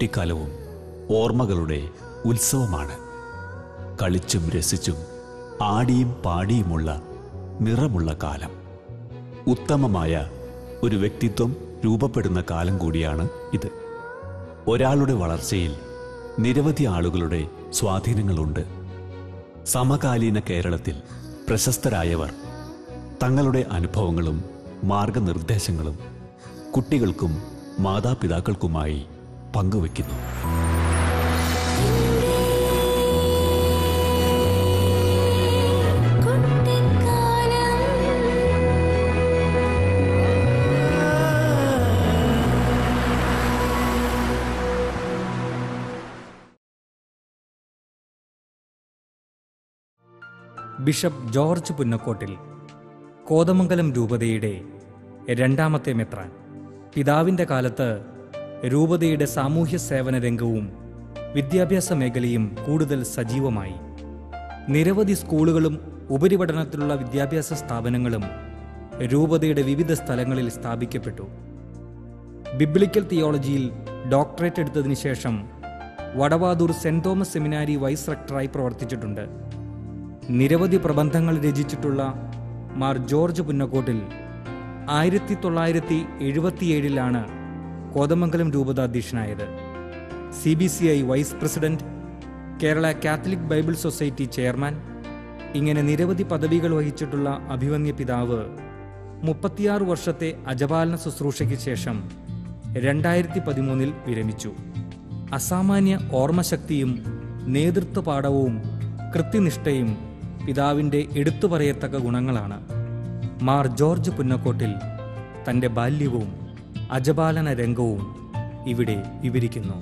കുട്ടിക്കാലവും ഓർമ്മകളുടെ ഉത്സവമാണ് കളിച്ചും രസിച്ചും ആടിയും പാടിയുമുള്ള നിറമുള്ള കാലം ഉത്തമമായ ഒരു വ്യക്തിത്വം രൂപപ്പെടുന്ന കാലം കൂടിയാണ് ഇത് ഒരാളുടെ വളർച്ചയിൽ നിരവധി ആളുകളുടെ സ്വാധീനങ്ങളുണ്ട് സമകാലീന കേരളത്തിൽ പ്രശസ്തരായവർ തങ്ങളുടെ അനുഭവങ്ങളും മാർഗനിർദ്ദേശങ്ങളും കുട്ടികൾക്കും മാതാപിതാക്കൾക്കുമായി പങ്കുവയ്ക്കുന്നു ബിഷപ്പ് ജോർജ് പുന്നക്കോട്ടിൽ കോതമംഗലം രൂപതയുടെ രണ്ടാമത്തെ മെത്രാൻ പിതാവിൻ്റെ കാലത്ത് രൂപതയുടെ സാമൂഹ്യ സേവന രംഗവും വിദ്യാഭ്യാസ മേഖലയും കൂടുതൽ സജീവമായി നിരവധി സ്കൂളുകളും ഉപരിപഠനത്തിലുള്ള വിദ്യാഭ്യാസ സ്ഥാപനങ്ങളും രൂപതയുടെ വിവിധ സ്ഥലങ്ങളിൽ സ്ഥാപിക്കപ്പെട്ടു ബിബ്ലിക്കൽ തിയോളജിയിൽ ഡോക്ടറേറ്റ് എടുത്തതിനു ശേഷം Vadavathoor saint Thomas seminary vice റെക്ടറായി പ്രവർത്തിച്ചിട്ടുണ്ട് നിരവധി പ്രബന്ധങ്ങൾ രചിച്ചിട്ടുള്ള മാർ ജോർജ് പുന്നക്കോട്ടിൽ ആയിരത്തി തൊള്ളായിരത്തി എഴുപത്തിയേഴിലാണ് കോതമംഗലം രൂപത അധ്യക്ഷനായത് C B C I vice president Kerala catholic bible society chairman ഇങ്ങനെ നിരവധി പദവികൾ വഹിച്ചിട്ടുള്ള അഭിവന്യ പിതാവ് മുപ്പത്തിയാറ് വർഷത്തെ അജപാലന ശുശ്രൂഷയ്ക്ക് ശേഷം രണ്ടായിരത്തി പതിമൂന്നിൽ വിരമിച്ചു അസാമാന്യ ഓർമ്മശക്തിയും നേതൃത്വ പാഠവും കൃത്യനിഷ്ഠയും പിതാവിൻ്റെ എടുത്തു പറയത്തക്ക ഗുണങ്ങളാണ് മാർ ജോർജ് പുന്നക്കോട്ടിൽ തൻ്റെ ബാല്യവും അജപാലന രംഗവും ഇവിടെ വിവരിക്കുന്നു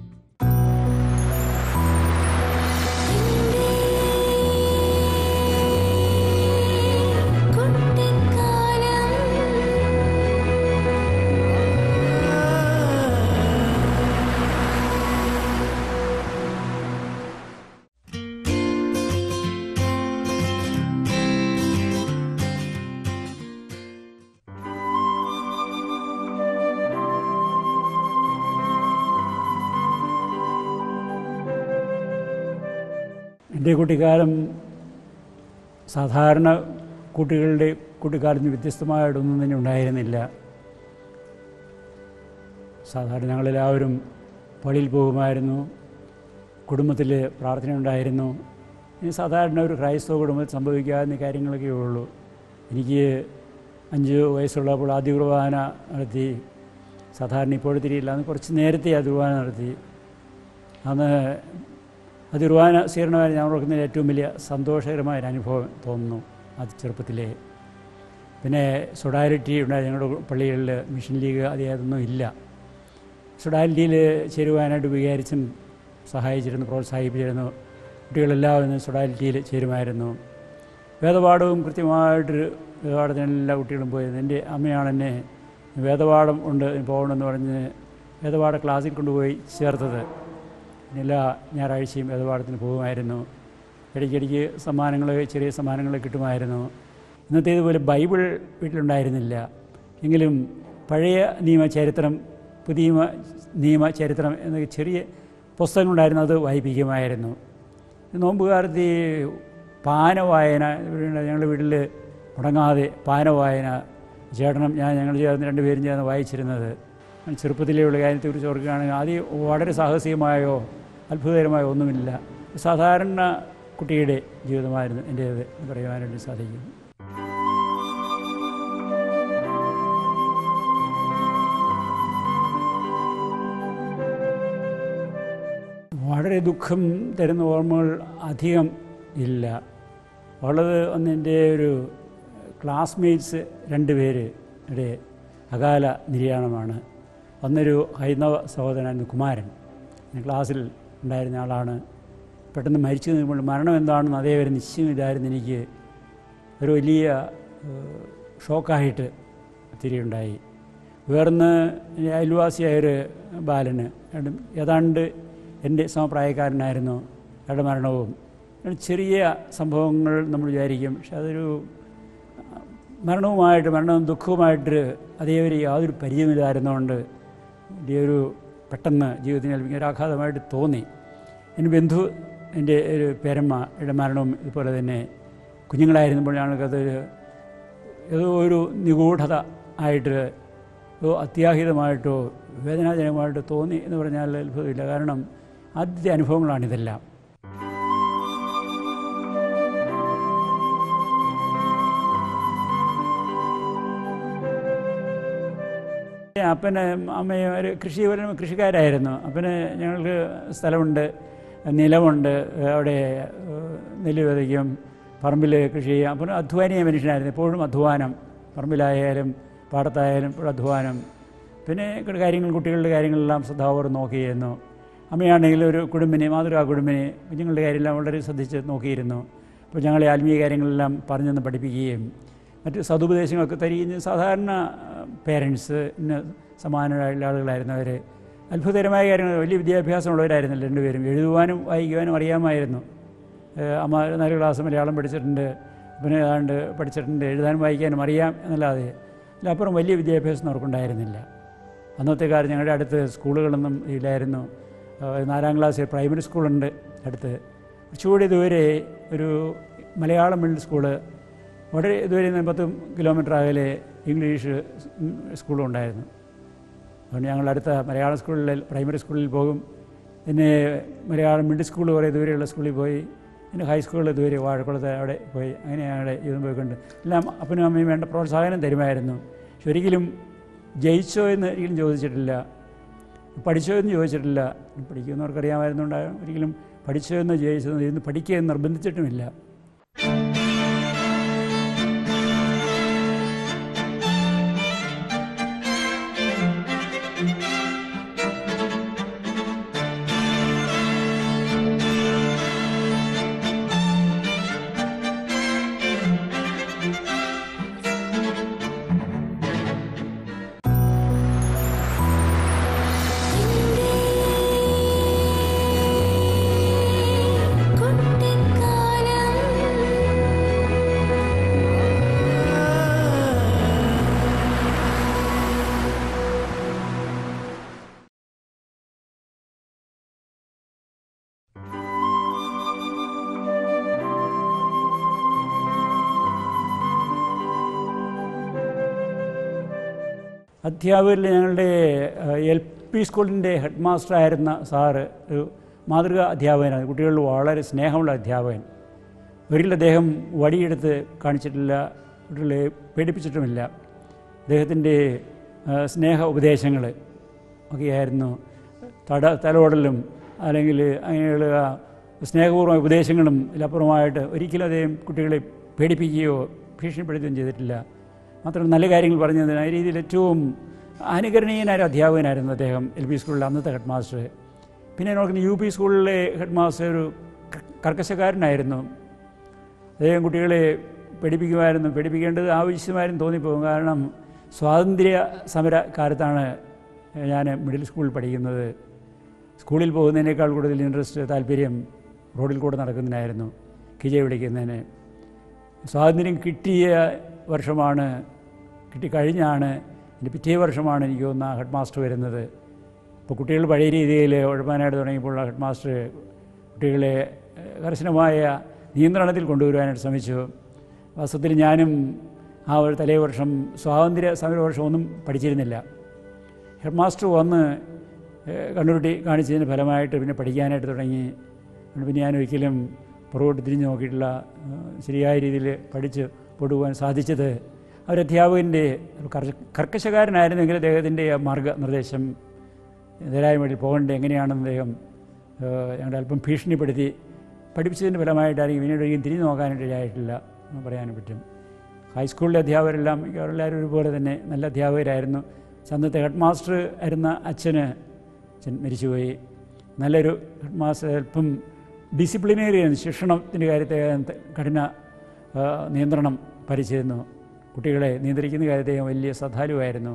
എൻ്റെ കുട്ടിക്കാലം സാധാരണ കുട്ടികളുടെ കുട്ടിക്കാലത്തിന് വ്യത്യസ്തമായിട്ടൊന്നും തന്നെ ഉണ്ടായിരുന്നില്ല സാധാരണ ഞങ്ങളെല്ലാവരും പള്ളിയിൽ പോകുമായിരുന്നു കുടുംബത്തിൽ പ്രാർത്ഥന ഉണ്ടായിരുന്നു ഇനി സാധാരണ ഒരു ക്രൈസ്തവ കുടുംബത്തിൽ സംഭവിക്കാവുന്ന കാര്യങ്ങളൊക്കെ ഉള്ളൂ എനിക്ക് അഞ്ച് വയസ്സുള്ളപ്പോൾ ആദ്യ കുർബാന നടത്തി സാധാരണ ഇപ്പോഴത്തെ രീതിയിൽ അന്ന് കുറച്ച് നേരത്തെ ആ കുർബാന നടത്തി അന്ന് അത് കുർബാന സ്വീകരണമായി ഞാൻ ഓർക്കുന്നതിൽ ഏറ്റവും വലിയ സന്തോഷകരമായ ഒരു അനുഭവം തോന്നുന്നു അത് ചെറുപ്പത്തിലെ പിന്നെ സൊഡാലിറ്റി ഉണ്ടായി ഞങ്ങളുടെ പള്ളികളിൽ മിഷൻ ലീഗ് അതൊന്നും ഇല്ല സൊഡാലിറ്റിയിൽ ചേരുവാനായിട്ട് വികാരിച്ചും സഹായിച്ചിരുന്നു പ്രോത്സാഹിപ്പിച്ചിരുന്നു കുട്ടികളെല്ലാവരും സൊഡാലിറ്റിയിൽ ചേരുമായിരുന്നു വേദപാഠവും കൃത്യമായിട്ട് വേദപാഠത്തിന് എല്ലാ കുട്ടികളും പോയിരുന്നു എൻ്റെ അമ്മയാണ് എന്നെ വേദപാഠം ഉണ്ട് പോകണമെന്ന് പറഞ്ഞ് വേദപാഠ ക്ലാസ്സിൽ കൊണ്ടുപോയി ചേർത്തത് എല്ലാ ഞായറാഴ്ചയും വേദപാഠത്തിന് പോകുമായിരുന്നു ഇടയ്ക്കിടയ്ക്ക് സമ്മാനങ്ങൾ ചെറിയ സമ്മാനങ്ങൾ കിട്ടുമായിരുന്നു ഇന്നത്തേതുപോലെ ബൈബിൾ വീട്ടിലുണ്ടായിരുന്നില്ല എങ്കിലും പഴയ നിയമ ചരിത്രം പുതിയ നിയമ ചരിത്രം എന്ന ചെറിയ പുസ്തകങ്ങളുണ്ടായിരുന്നു അത് വായിപ്പിക്കുമായിരുന്നു നോമ്പുകാലത്ത് ഈ പാന വായന ഞങ്ങളുടെ വീട്ടിൽ മുടങ്ങാതെ പാന വായന ചേട്ടനും ഞാൻ ഞങ്ങൾ ചേർന്ന് രണ്ടുപേരും ചേർന്ന് വായിച്ചിരുന്നത് ഞാൻ ചെറുപ്പത്തിലെയുള്ള കാര്യത്തെക്കുറിച്ച് ഓർക്കുകയാണെങ്കിൽ ആദ്യം വളരെ സാഹസികമായോ അത്ഭുതകരമായോ ഒന്നുമില്ല സാധാരണ കുട്ടിയുടെ ജീവിതമായിരുന്നു എൻ്റേത് എന്ന് പറയുവാനായിട്ട് സാധിക്കും വളരെ ദുഃഖം തരുന്ന ഓർമ്മകൾ അധികം ഇല്ല ഉള്ളത് ഒന്ന് എൻ്റെ ഒരു ക്ലാസ്മേറ്റ്സ് രണ്ട് പേര് ടെ അകാല നിര്യാണമാണ് ഒന്നൊരു ഹൈന്ദവ സഹോദരനായിരുന്നു കുമാരൻ ഞാൻ ക്ലാസ്സിൽ ഉണ്ടായിരുന്ന ആളാണ് പെട്ടെന്ന് മരിച്ചു നിൽക്കുമ്പോൾ മരണം എന്താണെന്ന് അതേവരെ നിശ്ചയമില്ലായിരുന്നു എനിക്ക് ഒരു വലിയ ഏഹ്, ഷോക്കായിട്ട് തിരിയുണ്ടായി വേറൊന്ന് എൻ്റെ അയൽവാസിയായൊരു ബാലന് രണ്ടും ഏതാണ്ട് എൻ്റെ സമപ്രായക്കാരനായിരുന്നു അയാളുടെ മരണവും ഒരു ചെറിയ സംഭവങ്ങൾ നമ്മൾ വിചാരിക്കും പക്ഷെ അതൊരു മരണവുമായിട്ട് മരണവും ദുഃഖവുമായിട്ട് അതേവരെ യാതൊരു പരിചയമില്ലായിരുന്നുകൊണ്ട് വലിയൊരു പെട്ടെന്ന് ജീവിതത്തിന് ഏൽപ്പിക്കുന്ന ഒരു ആഘാതമായിട്ട് തോന്നി എൻ്റെ ബന്ധു എൻ്റെ ഒരു പേരമ്മയുടെ മരണവും ഇതുപോലെ തന്നെ കുഞ്ഞുങ്ങളായിരുന്നപ്പോൾ ഞങ്ങൾക്കത് ഏതോ ഒരു നിഗൂഢത ആയിട്ട് ഏതോ അത്യാഹിതമായിട്ടോ വേദനാജനകമായിട്ടോ തോന്നി എന്ന് പറഞ്ഞാൽ അത്ഭുതമില്ല കാരണം ആദ്യത്തെ അനുഭവങ്ങളാണിതെല്ലാം അപ്പന് അമ്മയും ഒരു കൃഷി കൃഷിക്കാരായിരുന്നു അപ്പന് ഞങ്ങൾക്ക് സ്ഥലമുണ്ട് നിലമുണ്ട് അവിടെ ഏഹ്, നെല്ല് വിതയ്ക്കും പറമ്പിൽ കൃഷി ചെയ്യാം അപ്പം അധ്വാനിയ മനുഷ്യനായിരുന്നു എപ്പോഴും അധ്വാനം പറമ്പിലായാലും പാടത്തായാലും എപ്പോഴും അധ്വാനം പിന്നെ ഇങ്ങട് കാര്യങ്ങൾ കുട്ടികളുടെ കാര്യങ്ങളെല്ലാം ശ്രദ്ധാപൂർവ്വം നോക്കിയിരുന്നു അമ്മയാണെങ്കിൽ ഒരു കുടുംബിനെ മാതൃകാ കുടുംബിനെ കുഞ്ഞുങ്ങളുടെ കാര്യമെല്ലാം വളരെ ശ്രദ്ധിച്ച് നോക്കിയിരുന്നു അപ്പോൾ ഞങ്ങളെ ആത്മീയ കാര്യങ്ങളെല്ലാം പറഞ്ഞെന്ന് പഠിപ്പിക്കുകയും മറ്റ് സതുപദേശങ്ങളൊക്കെ തരികയും സാധാരണ പേരൻസിന് സമാനരായുള്ള ആളുകളായിരുന്നു അവർ അത്ഭുതകരമായ കാര്യങ്ങൾ വലിയ വിദ്യാഭ്യാസമുള്ളവരായിരുന്നില്ല രണ്ടുപേരും എഴുതുവാനും വായിക്കുവാനും അറിയാമായിരുന്നു ഏഹ് അമ്മ നാല് ക്ലാസ് മലയാളം പഠിച്ചിട്ടുണ്ട് പിന്നെ ഏതാണ്ട് പഠിച്ചിട്ടുണ്ട് എഴുതാനും വായിക്കാനും അറിയാം എന്നല്ലാതെ അതിലപ്പുറം വലിയ വിദ്യാഭ്യാസം അവർക്കുണ്ടായിരുന്നില്ല അന്നത്തെ കാലം ഞങ്ങളുടെ അടുത്ത് സ്കൂളുകളൊന്നും ഇല്ലായിരുന്നു ഏഹ് നാലാം ക്ലാസ്സിൽ പ്രൈമറി സ്കൂളുണ്ട് അടുത്ത് കുറച്ചുകൂടി ദൂരെ ഒരു മലയാളം മിഡിൽ സ്കൂള് വളരെ ദൂരെ നിന്ന് പത്ത് കിലോമീറ്റർ അകലെ ഇംഗ്ലീഷ് സ്കൂളും ഉണ്ടായിരുന്നു അതുകൊണ്ട് ഞങ്ങൾ അടുത്ത മലയാളം സ്കൂളിൽ പ്രൈമറി സ്കൂളിൽ പോകും പിന്നെ മലയാളം മിഡിൽ സ്കൂൾ കുറേ ദൂരെയുള്ള സ്കൂളിൽ പോയി പിന്നെ ഹൈസ്കൂളിൽ ദൂരെ വാഴക്കുളത്ത് അവിടെ പോയി അങ്ങനെ ഞങ്ങളുടെ ജീവിതം പോയിക്കൊണ്ട് എല്ലാം അപ്പനും അമ്മയും വേണ്ട പ്രോത്സാഹനം തരുമായിരുന്നു പക്ഷെ ഒരിക്കലും ജയിച്ചോ എന്ന് ഒരിക്കലും ചോദിച്ചിട്ടില്ല പഠിച്ചോ എന്ന് ചോദിച്ചിട്ടില്ല പഠിക്കുന്നവർക്കറിയാമായിരുന്നുണ്ടാകും ഒരിക്കലും പഠിച്ചോ എന്ന് ജയിച്ചോ എന്ന് പഠിക്കുക എന്ന് നിർബന്ധിച്ചിട്ടുമില്ല അധ്യാപകരിൽ ഞങ്ങളുടെ എൽ പി സ്കൂളിൻ്റെ ഹെഡ് മാസ്റ്റർ ആയിരുന്ന സാറ് ഒരു മാതൃകാ അധ്യാപകനാണ് കുട്ടികളിൽ വളരെ സ്നേഹമുള്ള അധ്യാപകൻ ഒരിക്കലും അദ്ദേഹം വടിയെടുത്ത് കാണിച്ചിട്ടില്ല കുട്ടികളെ പേടിപ്പിച്ചിട്ടുമില്ല അദ്ദേഹത്തിൻ്റെ ആ, സ്നേഹ ഉപദേശങ്ങൾ ഒക്കെയായിരുന്നു തട തലോടലും അല്ലെങ്കിൽ അങ്ങനെയുള്ള സ്നേഹപൂർവ്വ ഉപദേശങ്ങളും ഇതിലപ്പുറമായിട്ട് ഒരിക്കലും അദ്ദേഹം കുട്ടികളെ പേടിപ്പിക്കുകയോ ഭീഷണിപ്പെടുത്തുകയും ചെയ്തിട്ടില്ല മാത്രം നല്ല കാര്യങ്ങൾ പറഞ്ഞു തന്നതിന് ആ രീതിയിൽ ഏറ്റവും അനുകരണീയനായ ഒരു അധ്യാപകനായിരുന്നു അദ്ദേഹം എൽ പി സ്കൂളിലെ അന്നത്തെ ഹെഡ് മാസ്റ്റർ പിന്നെ നോക്കുന്ന യു പി സ്കൂളിലെ ഹെഡ് മാസ്റ്റർ ഒരു ക- കർക്കശക്കാരനായിരുന്നു അദ്ദേഹം കുട്ടികളെ പഠിപ്പിക്കുമായിരുന്നു പഠിപ്പിക്കേണ്ടത് ആവശ്യമായിരുന്നു തോന്നിപ്പോകും കാരണം സ്വാതന്ത്ര്യ സമര കാലത്താണ് ഞാൻ മിഡിൽ സ്കൂളിൽ പഠിക്കുന്നത് സ്കൂളിൽ പോകുന്നതിനേക്കാൾ കൂടുതൽ ഇൻട്രസ്റ്റ് താല്പര്യം റോഡിൽ കൂടെ നടക്കുന്നതിനായിരുന്നു കിജ വിളിക്കുന്നതിന് സ്വാതന്ത്ര്യം കിട്ടിയ വർഷമാണ് കിട്ടിക്കഴിഞ്ഞാണ് എൻ്റെ പിറ്റേ വർഷമാണ് എനിക്ക് തോന്നുന്ന ഹെഡ് മാസ്റ്റർ വരുന്നത് ഇപ്പോൾ കുട്ടികൾ പഴയ രീതിയിൽ ഉഴപ്പാനായിട്ട് തുടങ്ങിയപ്പോൾ ഹെഡ് മാസ്റ്റർ കുട്ടികളെ ഏഹ്, കർശനമായ നിയന്ത്രണത്തിൽ കൊണ്ടുവരുവാനായിട്ട് ശ്രമിച്ചു വാസ്തവത്തിൽ ഞാനും ആ ഒരു തലേ വർഷം സ്വാതന്ത്ര്യ സമര വർഷം ഒന്നും പഠിച്ചിരുന്നില്ല ഹെഡ് മാസ്റ്റർ വന്ന് ഏഹ്, കണ്ണുരുട്ടി കാണിച്ചതിന് ഫലമായിട്ട് പിന്നെ പഠിക്കാനായിട്ട് തുടങ്ങി അതുകൊണ്ട് പിന്നെ ഞാൻ ഒരിക്കലും പുറകോട്ട് തിരിഞ്ഞു നോക്കിയിട്ടില്ല ഏഹ്, ശരിയായ രീതിയിൽ പഠിച്ച് പൊടുവാൻ സാധിച്ചത് ആ ഒരു അധ്യാപകൻ്റെ ഒരു കർശ- കർക്കശക്കാരനായിരുന്നെങ്കിൽ അദ്ദേഹത്തിൻ്റെ ആ മാർഗനിർദ്ദേശം നേരായ വഴി പോകേണ്ടത് എങ്ങനെയാണെന്ന് അദ്ദേഹം ഏഹ്, ഞങ്ങളെ അല്പം ഭീഷണിപ്പെടുത്തി പഠിപ്പിച്ചതിൻ്റെ ഫലമായിട്ടായിരിക്കും പിന്നീട് ഒരിക്കലും തിരിഞ്ഞു നോക്കാനായിട്ട് ഇടയായിട്ടില്ല എന്ന് പറയാനും പറ്റും ഹൈസ്കൂളിലെ അധ്യാപകരെല്ലാം മിക്കവാറും എല്ലാവരും ഒരുപോലെ തന്നെ നല്ല അധ്യാപകരായിരുന്നു പക്ഷെ അന്നത്തെ ഹെഡ് മാസ്റ്റർ ആയിരുന്ന അച്ഛന് അച്ഛൻ മരിച്ചുപോയി നല്ലൊരു ഹെഡ് മാസ്റ്റർ അല്പം ഡിസിപ്ലിനേറിയൻ ശിക്ഷണത്തിൻ്റെ കാര്യത്തെ കഠിന ആ, നിയന്ത്രണം ഭരിച്ചിരുന്നു കുട്ടികളെ നിയന്ത്രിക്കുന്ന കാര്യത്തെ വലിയ ശ്രദ്ധാലുവായിരുന്നു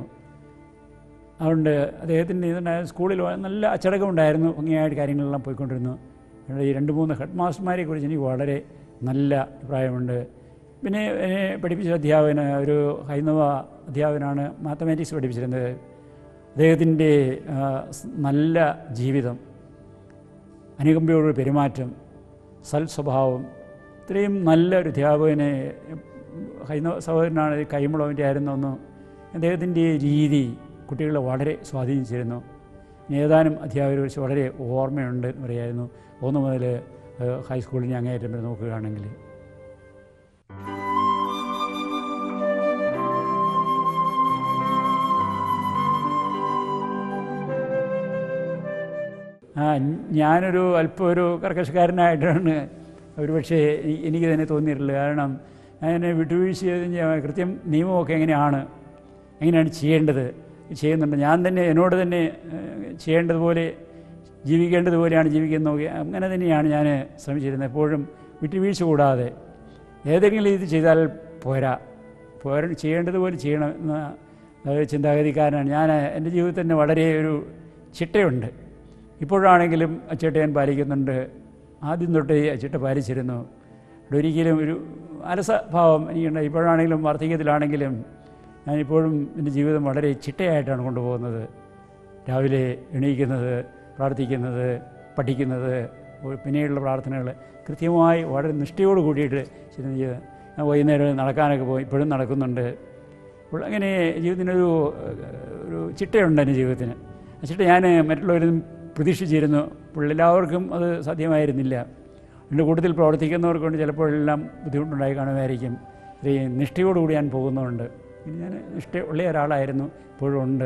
അതുകൊണ്ട് അദ്ദേഹത്തിൻ്റെ നിയന്ത്രണ സ്കൂളിൽ നല്ല അച്ചടക്കമുണ്ടായിരുന്നു ഭംഗിയായിട്ട് കാര്യങ്ങളെല്ലാം പോയിക്കൊണ്ടിരുന്നു അതുകൊണ്ട് ഈ രണ്ട് മൂന്ന് ഹെഡ് മാസ്റ്റർമാരെ കുറിച്ച് എനിക്ക് വളരെ നല്ല അഭിപ്രായമുണ്ട് പിന്നെ എന്നെ പഠിപ്പിച്ച അധ്യാപകന് ഒരു ഹൈന്ദവ അധ്യാപകനാണ് മാത്തമാറ്റിക്സ് പഠിപ്പിച്ചിരുന്നത് അദ്ദേഹത്തിൻ്റെ ആ, സ് നല്ല ജീവിതം അനുകമ്പയോടുള്ള പെരുമാറ്റം സൽ സ്വഭാവം ഇത്രയും നല്ലൊരു അധ്യാപകനെ ഹൈന്ദവ സഹോദരനാണ് കൈമുളവൻ്റെ ആയിരുന്നെന്ന് അദ്ദേഹത്തിൻ്റെ രീതി കുട്ടികളെ വളരെ സ്വാധീനിച്ചിരുന്നു ഇനി ഏതാനും അധ്യാപകരെ കുറിച്ച് വളരെ ഓർമ്മയുണ്ട് എന്ന് പറയായിരുന്നു ഒന്ന് മുതൽ ഏഹ്, ഹൈസ്കൂളിൽ അങ്ങേയറ്റം വരെ നോക്കുകയാണെങ്കിൽ ആ ഞാനൊരു അല്പം ഒരു കർക്കശക്കാരനായിട്ടാണ് ഒരു പക്ഷേ എ- എനിക്ക് തന്നെ തോന്നിയിട്ടില്ല കാരണം ഞാൻ വിട്ടുവീഴ്ച ചെയ്ത് ഞാൻ കൃത്യം നിയമമൊക്കെ എങ്ങനെയാണ് എങ്ങനെയാണ് ചെയ്യേണ്ടത് ചെയ്യുന്നുണ്ട് ഞാൻ തന്നെ എന്നോട് തന്നെ ഏഹ്, ചെയ്യേണ്ടതുപോലെ ജീവിക്കേണ്ടതുപോലെയാണ് ജീവിക്കുന്നത് നോക്കി അങ്ങനെ തന്നെയാണ് ഞാൻ ശ്രമിച്ചിരുന്നത് എപ്പോഴും വിട്ടുവീഴ്ച കൂടാതെ ഏതെങ്കിലും ഇത് ചെയ്താൽ പോരാ പോരാ ചെയ്യേണ്ടതുപോലെ ചെയ്യണം എന്ന ഒരു ചിന്താഗതിക്കാരനാണ് ഞാൻ എൻ്റെ ജീവിതത്തിൽ തന്നെ വളരെ ഒരു ചിട്ടയുണ്ട് ഇപ്പോഴാണെങ്കിലും ആ ചിട്ട ഞാൻ പാലിക്കുന്നുണ്ട് ആദ്യം തൊട്ടേ ആ ചിട്ട പാലിച്ചിരുന്നു ഇവിടെ ഒരിക്കലും ഒരു അലസഭാവം എനിക്കുണ്ട് ഇപ്പോഴാണെങ്കിലും വാർദ്ധക്യത്തിലാണെങ്കിലും ഞാനിപ്പോഴും എൻ്റെ ജീവിതം വളരെ ചിട്ടയായിട്ടാണ് കൊണ്ടുപോകുന്നത് രാവിലെ എണീക്കുന്നത് പ്രാർത്ഥിക്കുന്നത് പഠിക്കുന്നത് ഒ- പിന്നീടുള്ള പ്രാർത്ഥനകൾ കൃത്യമായി വളരെ നിഷ്ഠയോട് കൂടിയിട്ട് ചെയ്യുന്ന ജീവിതം ഞാൻ വൈകുന്നേരം നടക്കാനൊക്കെ പോയി ഇപ്പോഴും നടക്കുന്നുണ്ട് അപ്പോൾ അങ്ങനെ ജീവിതത്തിനൊരു ഏഹ്, ഒരു ചിട്ടയുണ്ട് എൻ്റെ ജീവിതത്തിന് ആ ചിട്ട ഞാൻ മറ്റുള്ളവരും പ്രതീക്ഷിച്ചിരുന്നു അപ്പോൾ എല്ലാവർക്കും അത് സാധ്യമായിരുന്നില്ല എൻ്റെ കൂട്ടത്തിൽ പ്രവർത്തിക്കുന്നവർക്ക് കൊണ്ട് ചിലപ്പോഴെല്ലാം ബുദ്ധിമുട്ടുണ്ടായി കാണുമായിരിക്കും ഇത്രയും നിഷ്ഠയോടുകൂടി ഞാൻ പോകുന്നുണ്ട് പിന്നെ ഞാൻ നിഷ്ഠ ഉള്ള ഒരാളായിരുന്നു ഇപ്പോഴും ഉണ്ട്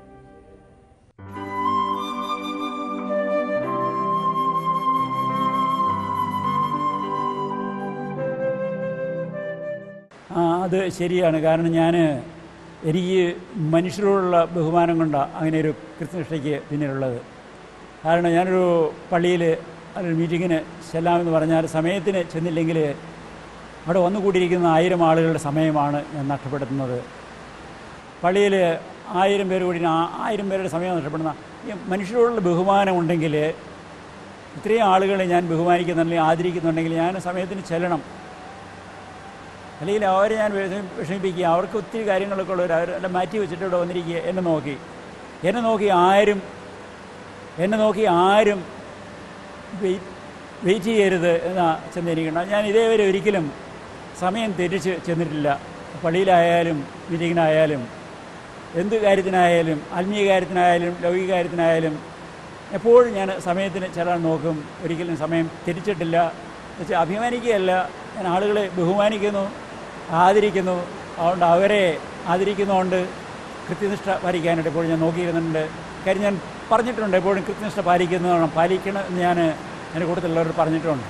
ആ അത് ശരിയാണ് കാരണം ഞാൻ എനിക്ക് മനുഷ്യരോടുള്ള ബഹുമാനം കൊണ്ടാണ് അങ്ങനെ ഒരു കൃത്യനിഷ്ഠയ്ക്ക് പിന്നിലുള്ളത് കാരണം ഞാനൊരു പള്ളിയിൽ ഒരു മീറ്റിങ്ങിന് ചെല്ലാമെന്ന് പറഞ്ഞാൽ സമയത്തിന് ചെന്നില്ലെങ്കിൽ അവിടെ വന്നു കൂടിയിരിക്കുന്ന ആയിരം ആളുകളുടെ സമയമാണ് ഞാൻ നഷ്ടപ്പെടുത്തുന്നത് പള്ളിയിൽ ആയിരം പേര് കൂടി ആ ആയിരം പേരുടെ സമയം നഷ്ടപ്പെടുന്ന ഈ മനുഷ്യരോടുള്ള ബഹുമാനം ഉണ്ടെങ്കിൽ ഇത്രയും ആളുകളെ ഞാൻ ബഹുമാനിക്കുന്നുണ്ടെങ്കിൽ ആദരിക്കുന്നുണ്ടെങ്കിൽ ഞാൻ സമയത്തിന് ചെല്ലണം അല്ലെങ്കിൽ അവരെ ഞാൻ വിഷമി- വിഷമിപ്പിക്കുക അവർക്ക് ഒത്തിരി കാര്യങ്ങളൊക്കെ ഉള്ളവർ അവരെല്ലാം മാറ്റി വെച്ചിട്ട് ഇവിടെ വന്നിരിക്കുക എന്നെ നോക്കി എന്നെ നോക്കി ആരും എന്നെ നോക്കി ആരും വെയിറ്റ് വെയിറ്റ് ചെയ്യരുത് എന്നാ ചെന്നിരിക്കണം ഞാൻ ഇതേവരെ ഒരിക്കലും സമയം തെറ്റിച്ച് ചെന്നിട്ടില്ല പള്ളിയിലായാലും മീറ്റിങ്ങിനായാലും എന്ത് കാര്യത്തിനായാലും ആത്മീയ കാര്യത്തിനായാലും ലൗകിക കാര്യത്തിനായാലും എപ്പോഴും ഞാൻ സമയത്തിന് ചെല്ലാൻ നോക്കും ഒരിക്കലും സമയം തിരിച്ചിട്ടില്ല എന്നുവെച്ചാൽ അഭിമാനിക്കുകയല്ല ഞാൻ ആളുകളെ ബഹുമാനിക്കുന്നു ആദരിക്കുന്നു അതുകൊണ്ട് അവരെ ആദരിക്കുന്നതുകൊണ്ട് കൃത്യനിഷ്ഠ പാലിക്കാനായിട്ട് എപ്പോഴും ഞാൻ നോക്കിയിരുന്നുണ്ട് കാര്യം ഞാൻ പറഞ്ഞിട്ടുണ്ട് എപ്പോഴും കൃത്യനിഷ്ഠ പാലിക്കുന്നതാണ് പാലിക്കണം എന്ന് ഞാൻ എൻ്റെ കൂട്ടത്തിലുള്ളവരോട് പറഞ്ഞിട്ടുണ്ട്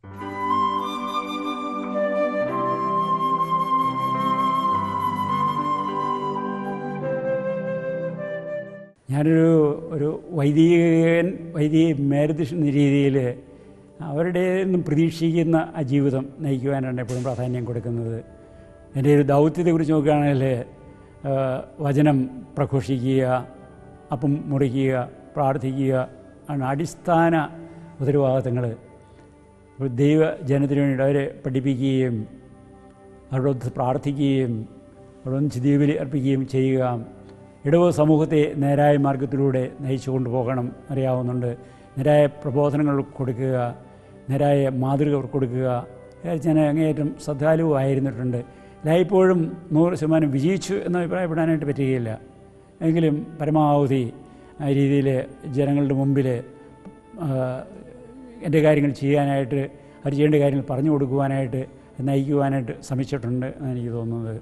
ഞാനൊരു ഒരു വൈദികൻ വൈദിക മേരദിഷ എന്ന രീതിയിൽ അവരുടെ നിന്നും പ്രതീക്ഷിക്കുന്ന ആ ജീവിതം നയിക്കുവാനാണ് എപ്പോഴും പ്രാധാന്യം കൊടുക്കുന്നത് എൻ്റെ ഒരു ദൗത്യത്തെക്കുറിച്ച് നോക്കുകയാണെങ്കിൽ ആ, വചനം പ്രഘോഷിക്കുക അപ്പം മുറിക്കുക പ്രാർത്ഥിക്കുക ആണ് അടിസ്ഥാന ഉത്തരവാദിത്തങ്ങൾ അപ്പോൾ ദൈവ ജനത്തിന് വേണ്ടി അവരെ പഠിപ്പിക്കുകയും അവരോട് പ്രാർത്ഥിക്കുകയും അവരൊന്നിച്ച് ദീപലി അർപ്പിക്കുകയും ചെയ്യുക ഇടവ സമൂഹത്തെ നേരായ മാർഗത്തിലൂടെ നയിച്ചു കൊണ്ടുപോകണം അറിയാവുന്നുണ്ട് നേരായ പ്രബോധനങ്ങൾ കൊടുക്കുക നേരായ മാതൃക കൊടുക്കുക ഞാൻ അങ്ങേയറ്റം ശ്രദ്ധാലുവായിരുന്നിട്ടുണ്ട് എല്ലായ്പ്പോഴും നൂറ് ശതമാനം വിജയിച്ചു എന്ന് അഭിപ്രായപ്പെടാനായിട്ട് പറ്റുകയില്ല എങ്കിലും പരമാവധി ആ രീതിയിൽ ജനങ്ങളുടെ മുമ്പിൽ ആ, എൻ്റെ കാര്യങ്ങൾ ചെയ്യാനായിട്ട് അവർ ചെയ്യേണ്ട കാര്യങ്ങൾ പറഞ്ഞു കൊടുക്കുവാനായിട്ട് നയിക്കുവാനായിട്ട് ശ്രമിച്ചിട്ടുണ്ട് എന്നാണ് എനിക്ക് തോന്നുന്നത്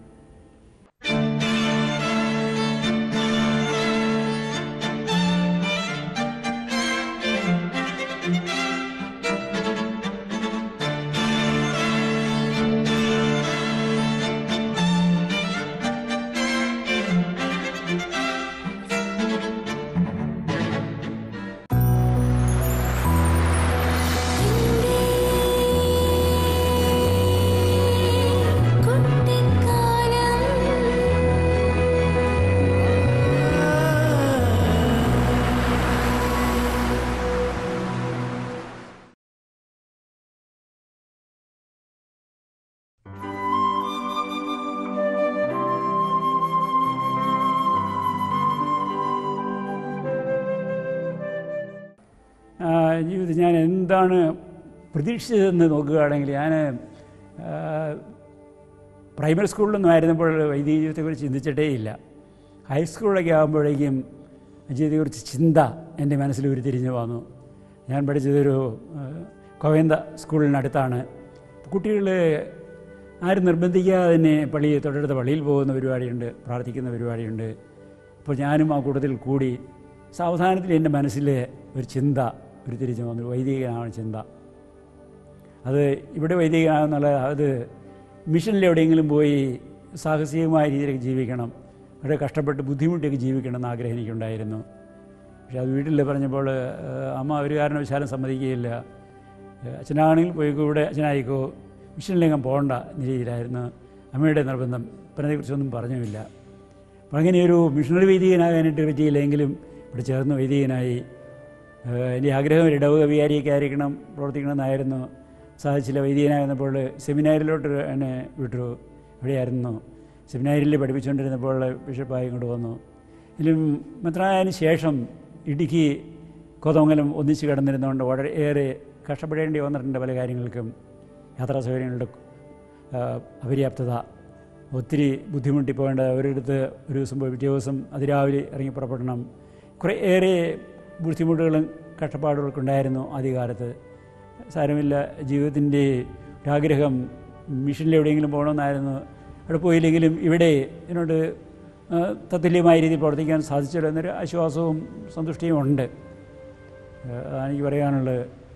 കുട്ടിക്കാലം ജീവിതത്തിൽ ഞാൻ എന്താണ് പ്രതീക്ഷിച്ചതെന്ന് നോക്കുകയാണെങ്കിൽ ഞാൻ ആ, പ്രൈമറി സ്കൂളിലൊന്നും ആയിരുന്നപ്പോൾ വൈദിക ജീവിതത്തെക്കുറിച്ച് ചിന്തിച്ചിട്ടേ ഇല്ല ഹൈസ്കൂളിലൊക്കെ ആകുമ്പോഴേക്കും ജീവിതത്തെക്കുറിച്ച് ചിന്ത എൻ്റെ മനസ്സിൽ ഉരുത്തിരിഞ്ഞ് വന്നു ഞാൻ പഠിച്ചതൊരു ആ, കോയന്ത സ്കൂളിനടുത്താണ് കുട്ടികൾ ആരും നിർബന്ധിക്കാതെ തന്നെ പള്ളി തൊട്ടടുത്ത പള്ളിയിൽ പോകുന്ന പരിപാടിയുണ്ട് പ്രാർത്ഥിക്കുന്ന പരിപാടിയുണ്ട് അപ്പോൾ ഞാനും ആ കൂട്ടത്തിൽ കൂടി സാവധാനത്തിൽ എൻ്റെ മനസ്സിൽ ഒരു ചിന്ത ഉരുത്തിരിഞ്ഞ് വന്നു വൈദികനാണ് ചിന്ത അത് ഇവിടെ വൈദികനാകുന്നുള്ള അത് മിഷനിൽ എവിടെയെങ്കിലും പോയി സാഹസികമായ രീതിയിലേക്ക് ജീവിക്കണം അവിടെ കഷ്ടപ്പെട്ട് ബുദ്ധിമുട്ടിയൊക്കെ ജീവിക്കണം എന്ന് ആഗ്രഹം എനിക്കുണ്ടായിരുന്നു പക്ഷെ അത് വീട്ടിൽ പറഞ്ഞപ്പോൾ ഏഹ്, അമ്മ ഒരു കാരണവശാലും സമ്മതിക്കുകയില്ല ഏഹ്, അച്ഛനാണെങ്കിൽ പോയിക്കോ ഇവിടെ അച്ഛനായിക്കോ മിഷനിലെങ്ങും പോകണ്ട എന്ന രീതിയിലായിരുന്നു അമ്മയുടെ നിർബന്ധം അതിനെക്കുറിച്ചൊന്നും പറഞ്ഞുമില്ല അപ്പം അങ്ങനെ ഒരു മിഷണറി വൈദികനാകാനായിട്ട് പറ്റിയില്ലെങ്കിലും ഇവിടെ ചേർന്ന് വൈദികനായി ഏഹ് എൻ്റെ ആഗ്രഹം ഒരു ഇടവക വികാരിയൊക്കെ ആയിരിക്കണം പ്രവർത്തിക്കണമെന്നായിരുന്നു സാധിച്ചില്ല വൈദികനായിരുന്നപ്പോൾ സെമിനാരിലോട്ട് എന്നെ വിട്ടു ഇവിടെയായിരുന്നു സെമിനാരിൽ പഠിപ്പിച്ചുകൊണ്ടിരുന്നപ്പോൾ ബിഷപ്പായി ഇങ്ങോട്ട് വന്നു ഇതിലും മെത്രായതിന് ശേഷം ഇടുക്കി കോതമംഗലം ഒന്നിച്ച് കിടന്നിരുന്നതുകൊണ്ട് വളരെ ഏറെ കഷ്ടപ്പെടേണ്ടി വന്നിട്ടുണ്ട് പല കാര്യങ്ങൾക്കും യാത്രാ സൗകര്യങ്ങളുടെ ആ, അപര്യാപ്തത ഒത്തിരി ബുദ്ധിമുട്ടി പോകേണ്ട ഒരിടത്ത് ഒരു ദിവസം പോയി പിറ്റേ ദിവസം അതിരാവിലെ ഇറങ്ങി പുറപ്പെടണം കുറേ ഏറെ ബുദ്ധിമുട്ടുകളും കഷ്ടപ്പാടുകളൊക്കെ ഉണ്ടായിരുന്നു ആദ്യകാലത്ത് സാരമില്ല ജീവിതത്തിൻ്റെ ഒരാഗ്രഹം മിഷനിൽ എവിടെയെങ്കിലും പോകണമെന്നായിരുന്നു അവിടെ പോയില്ലെങ്കിലും ഇവിടെ എന്നോട് ആ, തത്തുല്യമായ രീതിയിൽ പ്രവർത്തിക്കാൻ സാധിച്ചല്ലോ എന്നൊരു ആശ്വാസവും സന്തുഷ്ടിയും ഉണ്ട് ആ, അതാണ് എനിക്ക് പറയാനുള്ളത്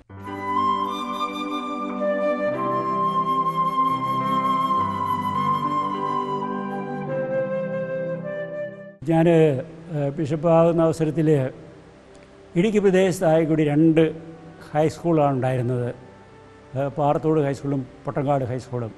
ഞാൻ ബിഷപ്പാകുന്ന അവസരത്തിൽ ഇടുക്കി പ്രദേശത്തായി കൂടി രണ്ട് ഹൈസ്കൂളാണ് ഉണ്ടായിരുന്നത് ആ, പാറത്തോട് ഹൈസ്കൂളും പൊട്ടങ്കാട് ഹൈസ്കൂളും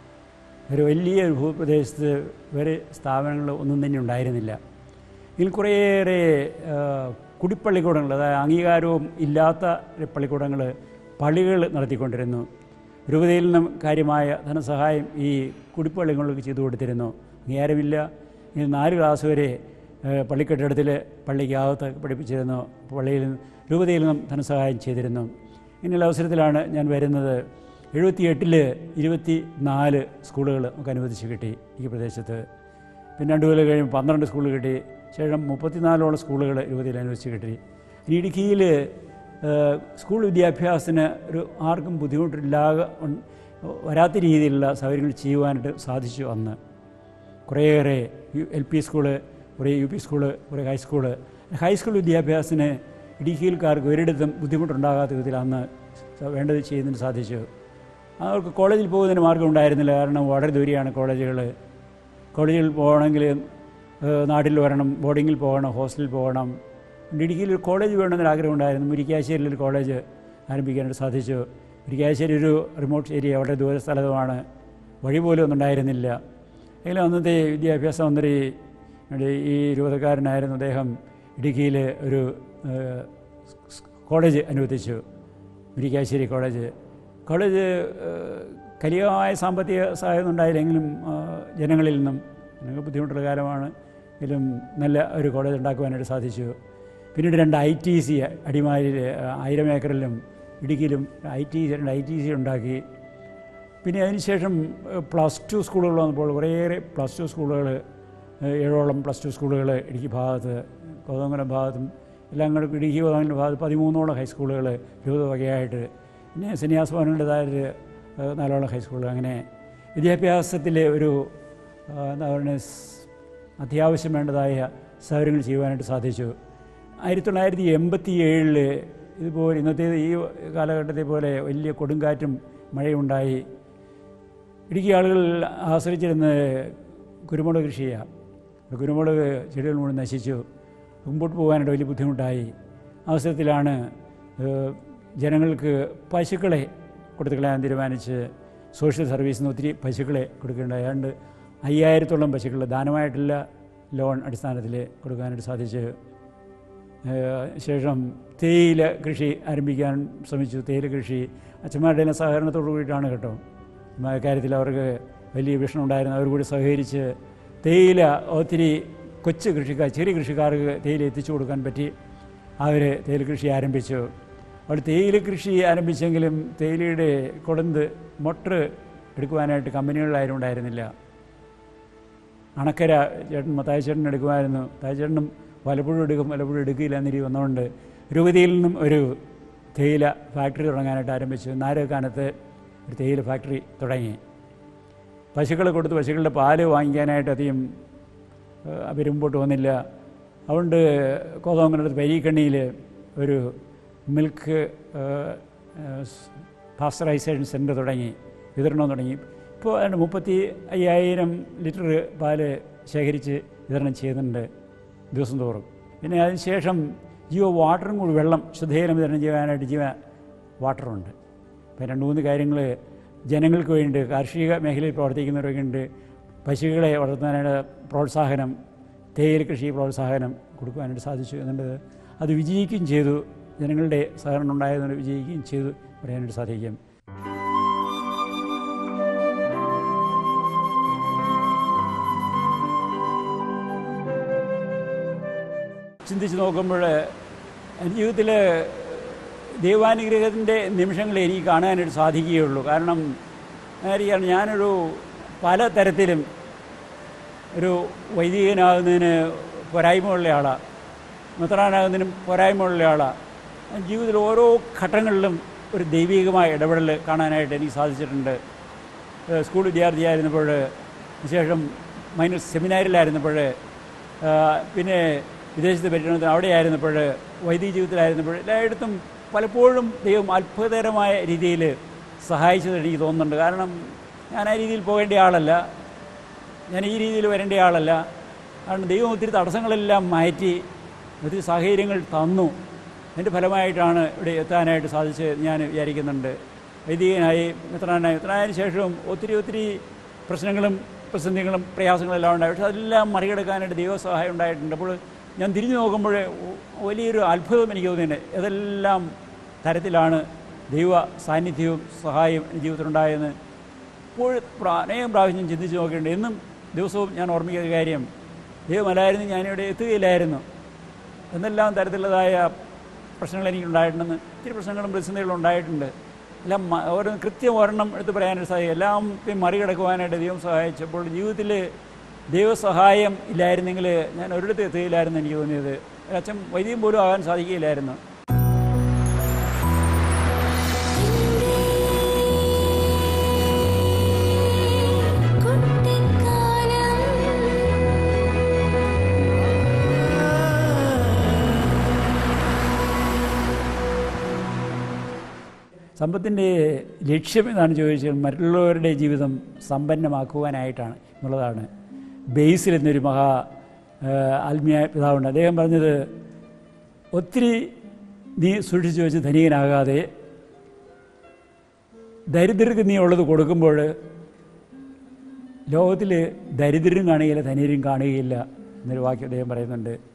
ഒരു വലിയ ഒരു ഭൂപ്രദേശത്ത് വേറെ സ്ഥാപനങ്ങൾ ഒന്നും തന്നെ ഉണ്ടായിരുന്നില്ല ഇതിൽ കുറേയേറെ ആ, കുടിപ്പള്ളിക്കൂടങ്ങൾ അതായത് അംഗീകാരവും ഇല്ലാത്ത പള്ളിക്കൂടങ്ങൾ പള്ളികൾ നടത്തിക്കൊണ്ടിരുന്നു രൂപതയിൽ നിന്നും കാര്യമായ ധനസഹായം ഈ കുടിപ്പള്ളികൾക്ക് ചെയ്തു കൊടുത്തിരുന്നു അംഗീകാരമില്ല ഈ നാല് ക്ലാസ് വരെ ഏഹ്, പള്ളിക്കെട്ടിടത്തിൽ പള്ളിക്കകത്ത് പഠിപ്പിച്ചിരുന്നു പള്ളിയിൽ നിന്ന് രൂപതയിൽ നിന്നും ധനസഹായം ചെയ്തിരുന്നു ഇങ്ങനെയുള്ള അവസരത്തിലാണ് ഞാൻ വരുന്നത് എഴുപത്തിയെട്ടിൽ ഇരുപത്തി നാല് സ്കൂളുകൾ നമുക്ക് അനുവദിച്ച് കിട്ടി ഈ പ്രദേശത്ത് പിന്നെ രണ്ട് കൊല്ലം കഴിയുമ്പോൾ പന്ത്രണ്ട് സ്കൂൾ കിട്ടി ശേഷം മുപ്പത്തിനാലോളം സ്കൂളുകൾ രൂപതയിൽ അനുവദിച്ച് കിട്ടി ഇനി ഇടുക്കിയിൽ ഏഹ്, സ്കൂൾ വിദ്യാഭ്യാസത്തിന് ഒരു ആർക്കും ബുദ്ധിമുട്ടില്ലാതെ ഉൺ- വരാത്ത രീതിയിലുള്ള സൗകര്യങ്ങൾ ചെയ്യുവാനായിട്ട് സാധിച്ചു അന്ന് കുറേയേറെ യു എൽ പി സ്കൂള് കുറേ യു പി സ്കൂള് കുറേ ഹൈസ്കൂള് ഹൈസ്കൂൾ വിദ്യാഭ്യാസത്തിന് ഇടുക്കിയിൽക്കാർക്ക് ഒരിടത്തും ബുദ്ധിമുട്ടുണ്ടാകാത്ത വിധത്തിൽ അന്ന് സ- വേണ്ടത് ചെയ്യുന്നതിന് സാധിച്ചു അവർക്ക് കോളേജിൽ പോകുന്നതിന് മാർഗം ഉണ്ടായിരുന്നില്ല കാരണം വളരെ ദൂരെയാണ് കോളേജുകൾ കോളേജിൽ പോകണമെങ്കിൽ ഏഹ്, നാട്ടിൽ വരണം ബോർഡിങ്ങിൽ പോകണം ഹോസ്റ്റലിൽ പോകണം ഇടുക്കിയിൽ ഒരു കോളേജ് വേണമെന്നൊരു ആഗ്രഹം ഉണ്ടായിരുന്നു മുരിക്കാശ്ശേരിയിൽ ഒരു കോളേജ് ആരംഭിക്കാനായിട്ട് സാധിച്ചു മുരിക്കാശ്ശേരി ഒരു റിമോട്ട് ഏരിയ വളരെ ദൂര സ്ഥലമാണ് വഴി പോലും ഒന്നും ഉണ്ടായിരുന്നില്ല എങ്കിലും അന്നത്തെ വിദ്യാഭ്യാസ മന്ത്രി ഇവിടെ ഈ രൂപതക്കാരനായിരുന്നു അദ്ദേഹം ഇടുക്കിയിൽ ഒരു ഏഹ്, സ് കോളേജ് അനുവദിച്ചു മുരിക്കാശ്ശേരി കോളേജ് കോളേജ് ഏഹ്, കലികമായ സാമ്പത്തിക സഹായം ഉണ്ടായില്ലെങ്കിലും ആ, ജനങ്ങളിൽ നിന്നും ഞങ്ങൾക്ക് ബുദ്ധിമുട്ടുള്ള കാലമാണ് എങ്കിലും നല്ല ഒരു കോളേജ് ഉണ്ടാക്കുവാനായിട്ട് സാധിച്ചു പിന്നീട് രണ്ട് ഐ ടി സി അടിമാലിയിൽ ആയിരം ഏക്കറിലും ഇടുക്കിയിലും ഐ ടി രണ്ട് ഐ ടി സി ഉണ്ടാക്കി പിന്നെ അതിനുശേഷം ഏഹ്, പ്ലസ് ടു സ്കൂളുകൾ വന്നപ്പോൾ കുറേയേറെ പ്ലസ് ടു സ്കൂളുകൾ ഏഹ്, ഏഴോളം പ്ലസ് ടു സ്കൂളുകൾ ഇടുക്കി ഭാഗത്ത് കോതമംഗലം ഭാഗത്തും എല്ലാം കൂടെ ഇടുക്കി കോതമംഗലം ഭാഗത്ത് പതിമൂന്നോളം ഹൈസ്കൂളുകൾ രൂപത വകയായിട്ട് പിന്നെ സന്യാസ ഭവനുടേതായ ഒരു, ഏഹ്, നാലോളം ഹൈസ്കൂൾ അങ്ങനെ വിദ്യാഭ്യാസത്തിലെ ഒരു ആ, എന്താ പറയുക സ് അത്യാവശ്യം വേണ്ടതായ സൗകര്യങ്ങൾ ചെയ്യുവാനായിട്ട് സാധിച്ചു ആയിരത്തി തൊള്ളായിരത്തി എൺപത്തി ഏഴില് ഇതുപോലെ ഇന്നത്തെ ഈ കാലഘട്ടത്തെ പോലെ വലിയ കൊടുങ്കാറ്റും മഴയുണ്ടായി ഇടുക്കി ആളുകൾ ആശ്രയിച്ചിരുന്നത് കുരുമുളക് കൃഷിയാണ് കുരുമുളക് ചെടികൾ മുഴുവൻ നശിച്ചു മുമ്പോട്ട് പോകാനായിട്ട് വലിയ ബുദ്ധിമുട്ടായി അവസരത്തിലാണ് ഏഹ്, ജനങ്ങൾക്ക് പശുക്കളെ കൊടുത്തു കളയാൻ തീരുമാനിച്ച് സോഷ്യൽ സർവീസിന് ഒത്തിരി പശുക്കളെ കൊടുക്കേണ്ടത് ഏതാണ്ട് അയ്യായിരത്തോളം പശുക്കൾ ദാനമായിട്ടില്ല ലോൺ അടിസ്ഥാനത്തിൽ കൊടുക്കാനായിട്ട് സാധിച്ചു ഏഹ് ശേഷം തേയില കൃഷി ആരംഭിക്കാൻ ശ്രമിച്ചു തേയില കൃഷി അച്ഛന്മാരുടെ എല്ലാം സഹകരണത്തോടു കൂടിയിട്ടാണ് കേട്ടോ ആ കാര്യത്തിൽ അവർക്ക് വലിയ വിഷണം ഉണ്ടായിരുന്നു അവർ കൂടി സഹകരിച്ച് തേയില ഒത്തിരി കൊച്ചു കൃഷിക്കാർ ചെറിയ കൃഷിക്കാർക്ക് തേയില എത്തിച്ചു കൊടുക്കാൻ പറ്റി അവർ തേയില കൃഷി ആരംഭിച്ചു അവിടെ തേയില കൃഷി ആരംഭിച്ചെങ്കിലും തേയിലയുടെ കൊടന്ത് മൊട്ടർ എടുക്കുവാനായിട്ട് കമ്പനികളിലാരും ഉണ്ടായിരുന്നില്ല അണക്കര ചേട്ടൻ മത്തായി ചേട്ടൻ എടുക്കുമായിരുന്നു മത്തായി ചേട്ടനും പലപ്പോഴും എടുക്കും പലപ്പോഴും എടുക്കില്ല എന്നീ വന്നുകൊണ്ട് രൂപതയിൽ നിന്നും ഒരു തേയില ഫാക്ടറി തുടങ്ങാനായിട്ട് ആരംഭിച്ചു നാരകാനത്ത് ഒരു തേയില ഫാക്ടറി തുടങ്ങി പശുക്കളെ കൊടുത്ത് പശുക്കളുടെ പാല് വാങ്ങിക്കാനായിട്ട് അധികം ഏഹ്, അവർ മുമ്പോട്ട് വന്നില്ല അതുകൊണ്ട് കോതമംഗലത്ത് പരീക്കണ്ണിയിൽ ഒരു മിൽക്ക് പാസ്റ്ററൈസേഷൻ സെൻറ്റർ തുടങ്ങി വിതരണം തുടങ്ങി ഇപ്പോൾ അതിന് മുപ്പത്തി അയ്യായിരം ലിറ്റർ പാല് ശേഖരിച്ച് വിതരണം ചെയ്യുന്നുണ്ട് ദിവസം തോറും പിന്നെ അതിനുശേഷം ജീവ വാട്ടറും കൂടി വെള്ളം ശുദ്ധജലം വിതരണം ചെയ്യാനായിട്ട് ജീവ വാട്ടറുണ്ട് അപ്പോൾ രണ്ട് മൂന്ന് കാര്യങ്ങൾ ജനങ്ങൾക്ക് വേണ്ടി കാർഷിക മേഖലയിൽ പ്രവർത്തിക്കുന്നവരൊക്കെ ഉണ്ട് പശുക്കളെ വളർത്താനായിട്ട് പ്രോത്സാഹനം തേയില കൃഷി പ്രോത്സാഹനം കൊടുക്കുവാനായിട്ട് സാധിച്ചു എന്നുള്ളത് അത് വിജയിക്കുകയും ചെയ്തു ജനങ്ങളുടെ സഹകരണം ഉണ്ടായതുകൊണ്ട് വിജയിക്കുകയും ചെയ്തു പറയാനായിട്ട് സാധിക്കും ചിന്തിച്ച് നോക്കുമ്പോൾ എൻ്റെ ജീവിതത്തിൽ ദൈവാനുഗ്രഹത്തിൻ്റെ നിമിഷങ്ങൾ എനിക്ക് കാണാനായിട്ട് സാധിക്കുകയുള്ളൂ കാരണം അറിയാം ഞാനൊരു പല തരത്തിലും ഒരു വൈദികനാകുന്നതിന് പോരായ്മയുള്ള ആളാണ് മിത്രാനാകുന്നതിനും പോരായ്മയുള്ള ആളാണ് ജീവിതത്തിൽ ഓരോ ഘട്ടങ്ങളിലും ഒരു ദൈവികമായ ഇടപെടൽ കാണാനായിട്ട് എനിക്ക് സാധിച്ചിട്ടുണ്ട് ഏഹ് സ്കൂൾ വിദ്യാർത്ഥിയായിരുന്നപ്പോൾ ശേഷം മൈനസ് സെമിനാരിലായിരുന്നപ്പോൾ ആഹ് പിന്നെ വിദേശത്ത് പര്യടനത്തിന് അവിടെ ആയിരുന്നപ്പോൾ വൈദിക ജീവിതത്തിലായിരുന്നപ്പോൾ എല്ലായിടത്തും പലപ്പോഴും ദൈവം അത്ഭുതകരമായ രീതിയിൽ സഹായിച്ചത് എനിക്ക് തോന്നുന്നുണ്ട് കാരണം ഞാൻ ആ രീതിയിൽ പോകേണ്ട ആളല്ല ഞാൻ ഈ രീതിയിൽ വരേണ്ട ആളല്ല കാരണം ദൈവം ഒത്തിരി തടസ്സങ്ങളെല്ലാം മാറ്റി ഒത്തിരി സാഹചര്യങ്ങൾ തന്നു അതിൻ്റെ ഫലമായിട്ടാണ് ഇവിടെ എത്താനായിട്ട് സാധിച്ചത് ഞാൻ വിചാരിക്കുന്നുണ്ട് വൈദികനായി മിത്രാനായി മിത്രായതിനു ശേഷവും ഒത്തിരി ഒത്തിരി പ്രശ്നങ്ങളും പ്രതിസന്ധികളും പ്രയാസങ്ങളെല്ലാം ഉണ്ടായി പക്ഷെ അതെല്ലാം മറികടക്കാനായിട്ട് ദൈവസഹായം ഉണ്ടായിട്ടുണ്ട് അപ്പോൾ ഞാൻ തിരിഞ്ഞു നോക്കുമ്പോൾ വലിയൊരു അത്ഭുതം എനിക്ക് തോന്നിയിട്ടുണ്ട് ഏതെല്ലാം തരത്തിലാണ് ദൈവ സാന്നിധ്യവും സഹായവും എൻ്റെ ജീവിതത്തിലുണ്ടായെന്ന് ഇപ്പോൾ പ്ര- അനേകം പ്രാവശ്യം ചിന്തിച്ച് നോക്കിയിട്ടുണ്ട് എന്നും ദിവസവും ഞാൻ ഓർമ്മിക്കുന്ന ഒരു കാര്യം ദൈവമല്ലായിരുന്നു ഞാനിവിടെ എത്തുകയില്ലായിരുന്നു എന്നെല്ലാം തരത്തിലുള്ളതായ പ്രശ്നങ്ങൾ എനിക്കുണ്ടായിട്ടുണ്ടെന്ന് ഒത്തിരി പ്രശ്നങ്ങളും പ്രതിസന്ധികളും ഉണ്ടായിട്ടുണ്ട് എല്ലാം മ- ഓരോ കൃത്യം ഒരെണ്ണം എടുത്ത് പറയാനായിട്ട് സാധിക്കും എല്ലാം മറികടക്കുവാനായിട്ട് ദൈവം സഹായിച്ചപ്പോൾ ജീവിതത്തിൽ ദൈവസഹായം ഇല്ലായിരുന്നെങ്കിൽ ഞാൻ ഒരിടത്ത് എത്തുകയില്ലായിരുന്നു എനിക്ക് തോന്നിയത് അച്ഛൻ വൈദ്യം പോലും ആകാൻ സാധിക്കുകയില്ലായിരുന്നു സമ്പത്തിൻ്റെ ലക്ഷ്യം എന്നാണ് ചോദിച്ചാൽ മറ്റുള്ളവരുടെ ജീവിതം സമ്പന്നമാക്കുവാനായിട്ടാണ് എന്നുള്ളതാണ് ബേസിൽ എന്നൊരു മഹാ ആ, ആത്മീയ പിതാവുണ്ട് അദ്ദേഹം പറഞ്ഞത് ഒത്തിരി നീ സൂക്ഷിച്ചു വെച്ച് ധനികനാകാതെ ദരിദ്രർക്ക് നീ ഉള്ളത് കൊടുക്കുമ്പോൾ ലോകത്തിൽ ദരിദ്രരും കാണുകയില്ല ധനികരും കാണുകയില്ല എന്നൊരു വാക്യം അദ്ദേഹം പറയുന്നുണ്ട്